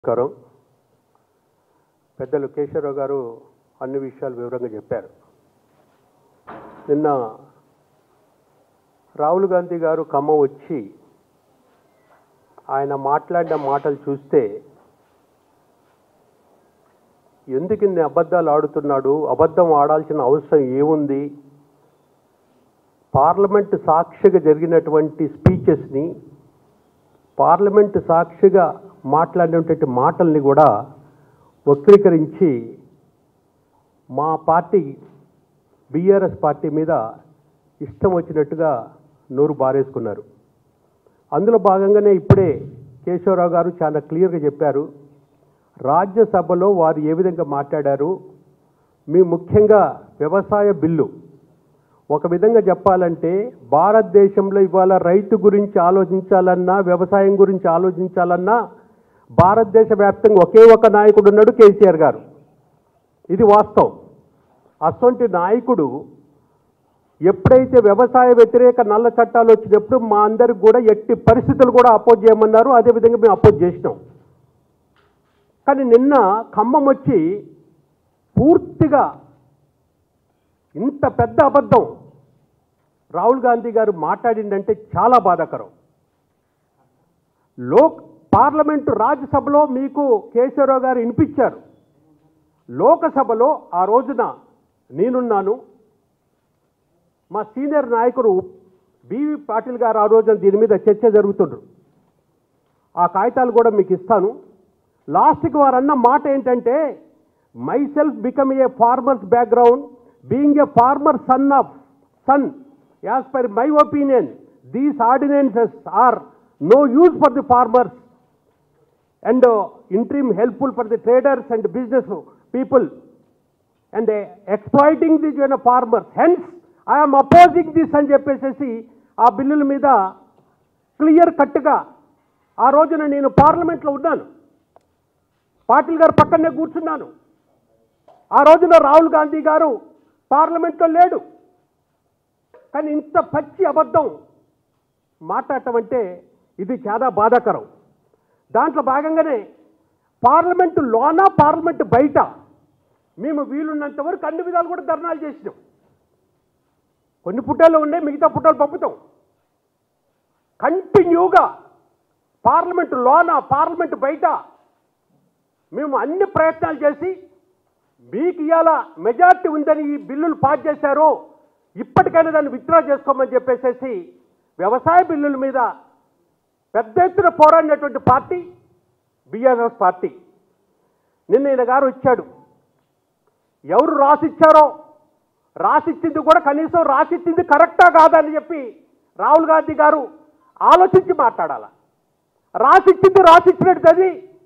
నమస్కారం పెద్దలు కేశవరావు గారు అన్ని విషయాలు వివరంగా చెప్పారు నిన్న రాహుల్ గాంధీ గారు ఖమ్మం వచ్చి ఆయన మాట్లాడిన మాటలు చూస్తే ఎందుకు ఇన్ని అబద్ధాలు ఆడుతున్నాడు అబద్ధం ఆడాల్సిన అవసరం ఏముంది పార్లమెంట్ సాక్షిగా జరిగినటువంటి స్పీచెస్ని పార్లమెంట్ సాక్షిగా మాట్లాడినటువంటి మాటల్ని కూడా వక్రీకరించి మా పార్టీ బీఆర్ఎస్ పార్టీ మీద ఇష్టం వచ్చినట్టుగా నోరు బారేసుకున్నారు అందులో భాగంగానే ఇప్పుడే కేశవరావు గారు చాలా క్లియర్గా చెప్పారు రాజ్యసభలో వారు ఏ విధంగా మాట్లాడారు మీ ముఖ్యంగా వ్యవసాయ బిల్లు ఒక విధంగా చెప్పాలంటే భారతదేశంలో ఇవాళ రైతు గురించి ఆలోచించాలన్నా వ్యవసాయం గురించి ఆలోచించాలన్నా భారతదేశ వ్యాప్తంగా ఒకే ఒక నాయకుడు ఉన్నాడు కేసీఆర్ గారు ఇది వాస్తవం అటువంటి నాయకుడు ఎప్పుడైతే వ్యవసాయ వ్యతిరేక నల్ల చట్టాలు వచ్చినప్పుడు మా అందరికి కూడా ఎట్టి పరిస్థితులు కూడా అపోజ్ చేయమన్నారు అదేవిధంగా మేము అపోజ్ చేసినాం కానీ నిన్న ఖమ్మం వచ్చి పూర్తిగా ఇంత పెద్ద అబద్ధం రాహుల్ గాంధీ గారు మాట్లాడిందంటే చాలా బాధాకరం లోక్ పార్లమెంటు రాజ్యసభలో మీకు కేశవరావు గారు వినిపించారు లోకసభలో ఆ రోజున నేనున్నాను మా సీనియర్ నాయకుడు బివి పాటిల్ గారు ఆ రోజున దీని మీద చర్చ జరుగుతుండ్రు ఆ కాగితాలు కూడా మీకు ఇస్తాను లాస్ట్కి వారు అన్న మాట ఏంటంటే my self become a farmers background being a farmer son of son as per my opinion these ordinances are no use for the farmers and extreme helpful for the traders and business people and exploiting the gen farmers hence I'm opposing this అని చెప్పేసి ఆ బిల్లుల మీద clear కట్గా ఆ రోజున నేను పార్లమెంట్లో ఉన్నాను పాటిల్ గారు పక్కనే కూర్చున్నాను ఆ రోజున రాహుల్ గాంధీ గారు పార్లమెంట్లో లేడు కానీ ఇంత పచ్చి అబద్ధం మాట్లాడటం అంటే ఇది చాలా బాధాకరం దాంట్లో భాగంగానే పార్లమెంటు లోన పార్లమెంటు బయట మేము వీలున్నంత వరకు అన్ని విధాలు కూడా ధర్నాలు చేసినాం కొన్ని పుట్టాలు ఉన్నాయి మిగతా పుట్టాలు పంపుతాం కంటిన్యూగా పార్లమెంటు లోన పార్లమెంటు బయట మేము అన్ని ప్రయత్నాలు చేసి మీకు ఇవాళ మెజార్టీ ఉందని ఈ బిల్లులు పాస్ చేశారు ఇప్పటికైనా దాన్ని విత్డ్రా చేసుకోమని చెప్పేసేసి వ్యవసాయ బిల్లుల మీద పెద్ద ఎత్తున పోరాడినటువంటి పార్టీ బీఆర్ఎస్ పార్టీ నిన్న ఈయన గారు వచ్చాడు ఎవరు రాసిచ్చారో రాసిచ్చింది కూడా కనీసం రాసిచ్చింది కరెక్టా కాదా అని చెప్పి రాహుల్ గాంధీ గారు ఆలోచించి మాట్లాడాల రాసిచ్చింది రాసిచ్చినట్టు అది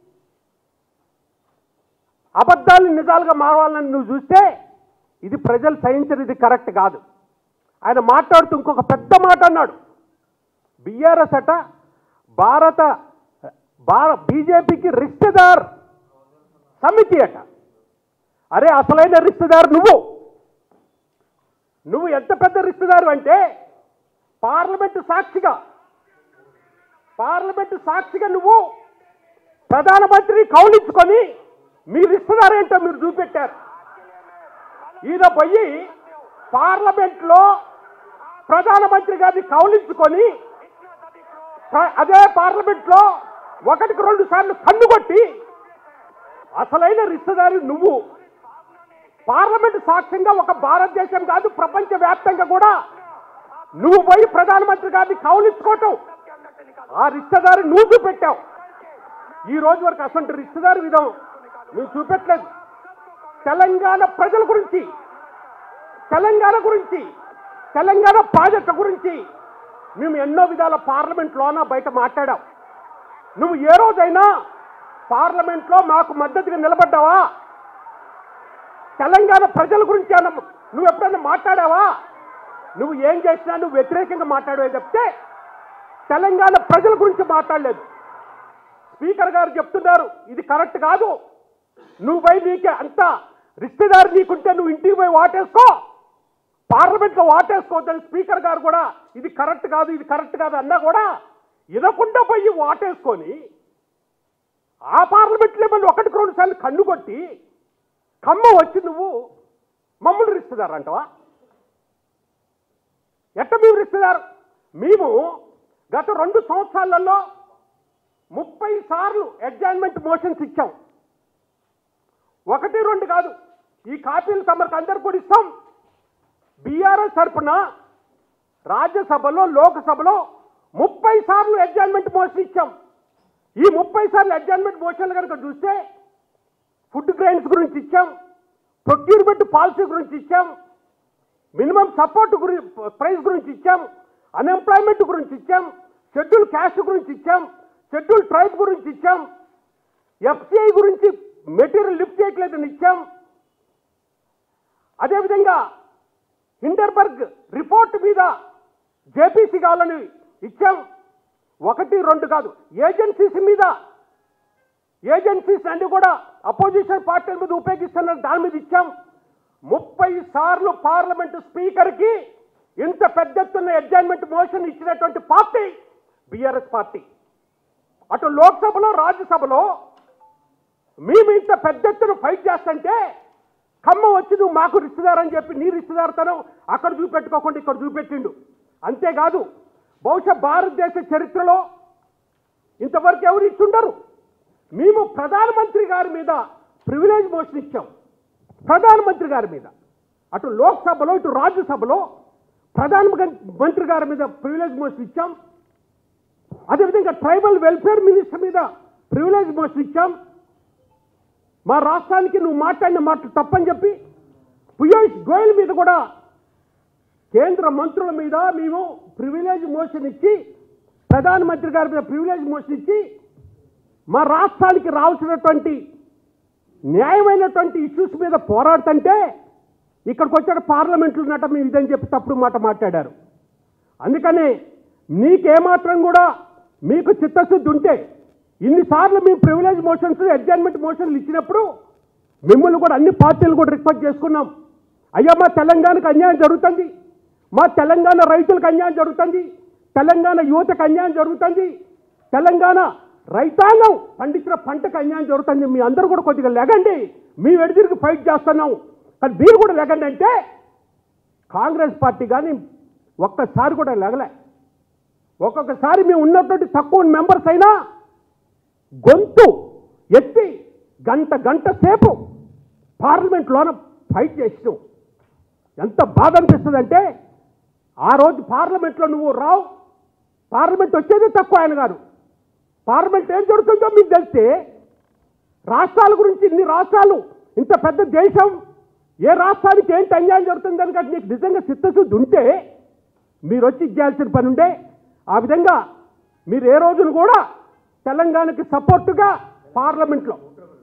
అబద్ధాలు నిజాలుగా మారాలని నువ్వు చూస్తే ఇది ప్రజలు సహించరు ఇది కరెక్ట్ కాదు ఆయన మాట్లాడుతూ ఇంకొక పెద్ద మాట అన్నాడు బీఆర్ఎస్ అట భారత భార బీజేపీకి రిష్తేదార్ సమితి అట అరే అసలైన రిష్తేదారు నువ్వు నువ్వు ఎంత పెద్ద రిష్తేదారు అంటే పార్లమెంటు సాక్షిగా పార్లమెంటు సాక్షిగా నువ్వు ప్రధానమంత్రిని కౌలించుకొని మీరు ఇస్తున్నారేంటో మీరు చూపెట్టారు ఈయన పోయి పార్లమెంట్లో ప్రధానమంత్రి గారిని కౌలించుకొని ప్ర- అదే పార్లమెంట్లో ఒకటికి రెండు సార్లు కన్ను కొట్టి అసలైన రిస్తదారి నువ్వు పార్లమెంట్ సాక్ష్యంగా ఒక భారతదేశం కాదు ప్రపంచ వ్యాప్తంగా కూడా నువ్వు పోయి ప్రధానమంత్రి గారిని కౌలించుకోవటం ఆ రిస్తదారి నువ్వు చూపెట్టావు ఈ రోజు వరకు అసలు రిస్తదారి విధం నువ్వు చూపెట్టలేదు తెలంగాణ ప్రజల గురించి తెలంగాణ గురించి తెలంగాణ ప్రాజెక్టు గురించి మేము ఎన్నో విధాల పార్లమెంట్లోన బయట మాట్లాడాం నువ్వు ఏ రోజైనా పార్లమెంట్లో మాకు మద్దతుగా నిలబడ్డావా తెలంగాణ ప్రజల గురించి అన్న నువ్వు ఎప్పుడైనా మాట్లాడావా నువ్వు ఏం చేసినా నువ్వు వ్యతిరేకంగా మాట్లాడవే చెప్తే తెలంగాణ ప్రజల గురించి మాట్లాడలేదు స్పీకర్ గారు చెప్తున్నారు ఇది కరెక్ట్ కాదు నువ్వు పోయి నీకే అంత రిష్తేదారు నీకుంటే నువ్వు ఇంటికి పోయి వాటేసుకో పార్లమెంట్లో వాటేసుకోవద్దని స్పీకర్ గారు కూడా ఇది కరెక్ట్ కాదు ఇది కరెక్ట్ కాదు అన్నా కూడా వినకుండా పోయి వాటేసుకొని ఆ పార్లమెంట్ లెవెల్ ఒకటికి రెండు సార్లు కన్ను కొట్టి కమ్మ వచ్చి నువ్వు మమ్మల్ని రిస్తుదారంటవా ఎట్ట మీరు రిస్తుదారు మేము గత రెండు సంవత్సరాలలో ముప్పై సార్లు అడ్జాయిన్మెంట్ మోషన్స్ ఇచ్చాం ఒకటి రెండు కాదు ఈ కాపీలు తమకు అందరు కూడా ఇస్తాం బీఆర్ఎస్ తరపున రాజ్యసభలో లోకసభలో ముప్పై సార్లు అడ్జాయిన్మెంట్ మోషన్ ఇచ్చాం ఈ ముప్పై సార్లు అడ్జాయిన్మెంట్ మోషన్లు కనుక చూస్తే ఫుడ్ గ్రైన్స్ గురించి ఇచ్చాం ప్రొక్యూర్మెంట్ పాలసీ గురించి ఇచ్చాం మినిమం సపోర్ట్ గురి ప్రైస్ గురించి ఇచ్చాం అన్ఎంప్లాయ్మెంట్ గురించి ఇచ్చాం షెడ్యూల్ క్యాస్ట్ గురించి ఇచ్చాం షెడ్యూల్ ట్రైబ్ గురించి ఇచ్చాం ఎఫ్సిఐ గురించి మెటీరియల్ లిఫ్ట్ చేయట్లేదని ఇచ్చాం అదేవిధంగా హిండర్బర్గ్ రిపోర్ట్ మీద జేపీసీ కావాలని ఇచ్చాం ఒకటి రెండు కాదు ఏజెన్సీస్ మీద ఏజెన్సీస్ అన్ని కూడా అపోజిషన్ పార్టీల మీద ఉపయోగిస్తున్నారు దాని మీద ఇచ్చాం ముప్పై సార్లు పార్లమెంటు స్పీకర్కి ఇంత పెద్ద ఎత్తున అడ్జైన్మెంట్ మోషన్ ఇచ్చినటువంటి పార్టీ బీఆర్ఎస్ పార్టీ అటు లోక్సభలో రాజ్యసభలో మేము ఇంత పెద్ద ఎత్తున ఫైట్ చేస్తుంటే ఖమ్మం వచ్చి నువ్వు మాకు రిస్తుదారని చెప్పి నీ రిస్తుదారుతనం అక్కడ చూపెట్టుకోకుండా ఇక్కడ చూపెట్టిండు అంతేకాదు బహుశా భారతదేశ చరిత్రలో ఇంతవరకు ఎవరు ఇచ్చుండరు మేము ప్రధానమంత్రి గారి మీద ప్రివిలేజ్ మోషన్ ఇచ్చాం ప్రధానమంత్రి గారి మీద అటు లోక్సభలో ఇటు రాజ్యసభలో ప్రధాన మంత్రి గారి మీద ప్రివిలేజ్ మోషన్ ఇచ్చాం అదేవిధంగా ట్రైబల్ వెల్ఫేర్ మినిస్టర్ మీద ప్రివిలేజ్ మోషన్ ఇచ్చాం మా రాష్ట్రానికి నువ్వు మాట్లాడిన మాటలు తప్పని చెప్పి పియూష్ గోయల్ మీద కూడా కేంద్ర మంత్రుల మీద మేము ప్రివిలేజ్ మోషన్ ఇచ్చి ప్రధానమంత్రి గారి మీద ప్రివిలేజ్ మోషన్ ఇచ్చి మా రాష్ట్రానికి రావాల్సినటువంటి న్యాయమైనటువంటి ఇష్యూస్ మీద పోరాడుతుంటే ఇక్కడికి వచ్చాడు పార్లమెంట్లో ఉన్నట్ట మీరు ఇదని చెప్పి తప్పుడు మాట మాట్లాడారు అందుకనే నీకేమాత్రం కూడా మీకు చిత్తశుద్ధి ఉంటే ఇన్నిసార్లు మేము ప్రివిలేజ్ మోషన్స్ అడ్జైన్మెంట్ మోషన్లు ఇచ్చినప్పుడు మిమ్మల్ని కూడా అన్ని పార్టీలు కూడా రిక్వెస్ట్ చేసుకున్నాం అయ్యా మా తెలంగాణకు అన్యాయం జరుగుతుంది మా తెలంగాణ రైతులకు అన్యాయం జరుగుతుంది తెలంగాణ యువతకు అన్యాయం జరుగుతుంది తెలంగాణ రైతాంగం పండించిన పంటకు అన్యాయం జరుగుతుంది మీ అందరూ కూడా కొద్దిగా లెగండి మీ వెడిదిరికి ఫైట్ చేస్తున్నాం కానీ మీరు కూడా లెగండి అంటే కాంగ్రెస్ పార్టీ కానీ ఒక్కసారి కూడా లెగలే ఒక్కొక్కసారి మేము ఉన్నటువంటి తక్కువ మెంబర్స్ అయినా గొంతు ఎత్తి గంట గంట సేపు పార్లమెంట్లోన ఫైట్ చేసినావు ఎంత బాధ అనిపిస్తుందంటే ఆ రోజు పార్లమెంట్లో నువ్వు రావు పార్లమెంట్ వచ్చేది తక్కువ ఆయన గారు పార్లమెంట్ ఏం జరుగుతుందో మీకు తెలిస్తే రాష్ట్రాల గురించి ఇన్ని రాష్ట్రాలు ఇంత పెద్ద దేశం ఏ రాష్ట్రానికి ఏంటి అన్యాయం జరుగుతుంది కనుక నీకు నిజంగా చిత్తశుద్ధి ఉంటే మీరు వచ్చి ఇచ్చేయాల్సిన పని ఉండే ఆ విధంగా మీరు ఏ రోజును కూడా తెలంగాణకి సపోర్టుగా పార్లమెంట్లో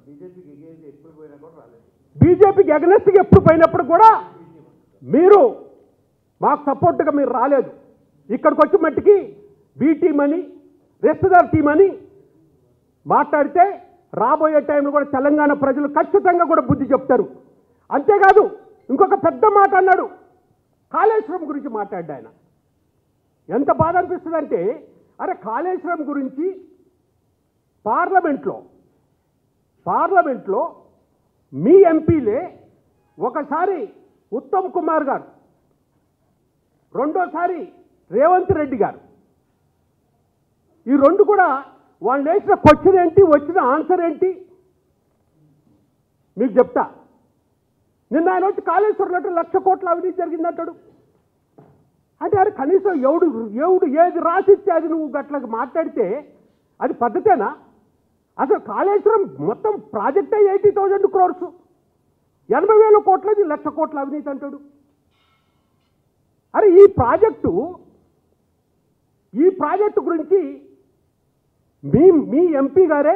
బీజేపీకి అగనెస్ట్గా ఎప్పుడు పోయినప్పుడు కూడా మీరు మాకు సపోర్ట్గా మీరు రాలేదు ఇక్కడికి వచ్చి మట్టికి బీ టీం అని రెస్టుదార్ టీం అని మాట్లాడితే రాబోయే టైంలో కూడా తెలంగాణ ప్రజలు ఖచ్చితంగా కూడా బుద్ధి చెప్తారు అంతేకాదు ఇంకొక పెద్ద మాట అన్నాడు కాళేశ్వరం గురించి మాట్లాడ్డా ఆయన ఎంత బాధ అనిపిస్తుందంటే అరే కాళేశ్వరం గురించి పార్లమెంట్లో పార్లమెంట్లో మీ ఎంపీలే ఒకసారి ఉత్తమ్ కుమార్ గారు రెండోసారి రేవంత్ రెడ్డి గారు ఈ రెండు కూడా వాళ్ళు వేసిన క్వశ్చన్ ఏంటి వచ్చిన ఆన్సర్ ఏంటి మీకు చెప్తా నిన్న ఆయన వచ్చి కాళేశ్వరం అంటే లక్ష కోట్ల అవినీతి జరిగిందంటాడు అంటే అది కనీసం ఎవడు ఎవడు ఏది రాసిస్తే అది నువ్వు గట్లకి మాట్లాడితే అది పద్ధతేనా అసలు కాళేశ్వరం మొత్తం ప్రాజెక్టే ఎయిటీ థౌజండ్ క్రోర్స్ ఎనభై వేల కోట్లది లక్ష కోట్ల అవినీతి అంటాడు అరే ఈ ప్రాజెక్టు ఈ ప్రాజెక్టు గురించి మీ మీ ఎంపీ గారే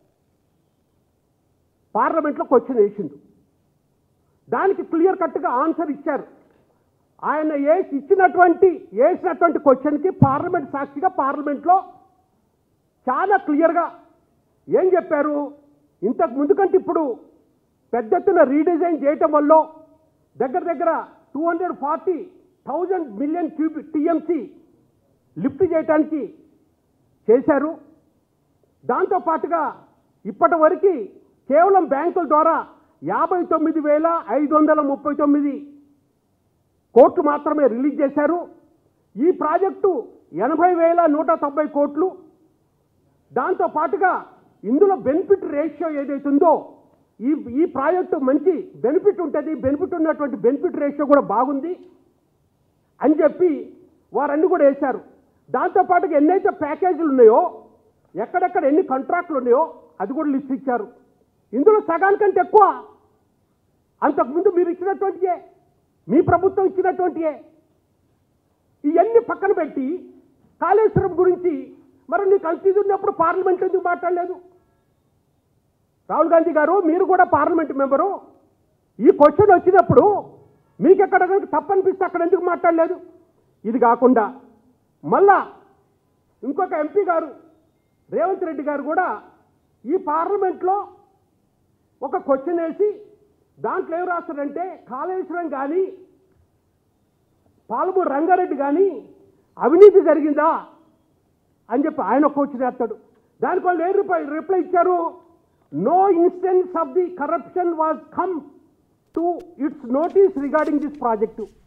పార్లమెంట్లో క్వశ్చన్ వేసిండు దానికి క్లియర్ కట్గా ఆన్సర్ ఇచ్చారు ఆయన వేసి ఇచ్చినటువంటి వేసినటువంటి క్వశ్చన్కి పార్లమెంట్ సాక్షిగా పార్లమెంట్లో చాలా క్లియర్గా ఏం చెప్పారు ఇంతకు ముందు కంటే ఇప్పుడు పెద్ద ఎత్తున రీడిజైన్ చేయటం వల్ల దగ్గర దగ్గర two hundred forty thousand million cubic TMC lift చేయటానికి చేశారు దాంతో పాటుగా ఇప్పటి వరకు కేవలం బ్యాంకుల ద్వారా యాభై తొమ్మిది వేల ఐదు వందల ముప్పై తొమ్మిది కోట్లు మాత్రమే రిలీజ్ చేశారు ఈ ప్రాజెక్టు ఎనభై వేల నూట తొంభై కోట్లు దాంతో పాటుగా ఇందులో బెనిఫిట్ రేషియో ఏదైతుందో ఈ ఈ ప్రాజెక్టు మంచి బెనిఫిట్ ఉంటుంది బెనిఫిట్ ఉన్నటువంటి బెనిఫిట్ రేషియో కూడా బాగుంది అని చెప్పి వారన్నీ కూడా వేశారు దాంతోపాటుగా ఎన్నైతే ప్యాకేజీలు ఉన్నాయో ఎక్కడెక్కడ ఎన్ని కాంట్రాక్టులు ఉన్నాయో అది కూడా లిస్ట్ ఇచ్చారు ఇందులో సగానికంటే ఎక్కువ అంతకుముందు మీరు ఇచ్చినటువంటియే మీ ప్రభుత్వం ఇచ్చినటువంటియే ఇవన్నీ పక్కన పెట్టి కాళేశ్వరం గురించి మరి నీకు అంత ఇది ఉన్నప్పుడు పార్లమెంట్ ఎందుకు మాట్లాడలేదు రాహుల్ గాంధీ గారు మీరు కూడా పార్లమెంట్ మెంబరు ఈ క్వశ్చన్ వచ్చినప్పుడు మీకు ఎక్కడ కనుక తప్పనిపిస్తే అక్కడ ఎందుకు మాట్లాడలేదు ఇది కాకుండా మళ్ళా ఇంకొక ఎంపీ గారు రేవంత్ రెడ్డి గారు కూడా ఈ పార్లమెంట్లో ఒక క్వశ్చన్ వేసి దాంట్లో ఏం రాస్తాడంటే కాళేశ్వరం కానీ పాలమూరు రంగారెడ్డి కానీ అవినీతి జరిగిందా అని చెప్పి ఆయన ఒక క్వశ్చన్ వేస్తాడు దానికి వాళ్ళు ఏం రిప్లై రిప్లై ఇచ్చారు no instance of the corruption was come to its notice regarding this project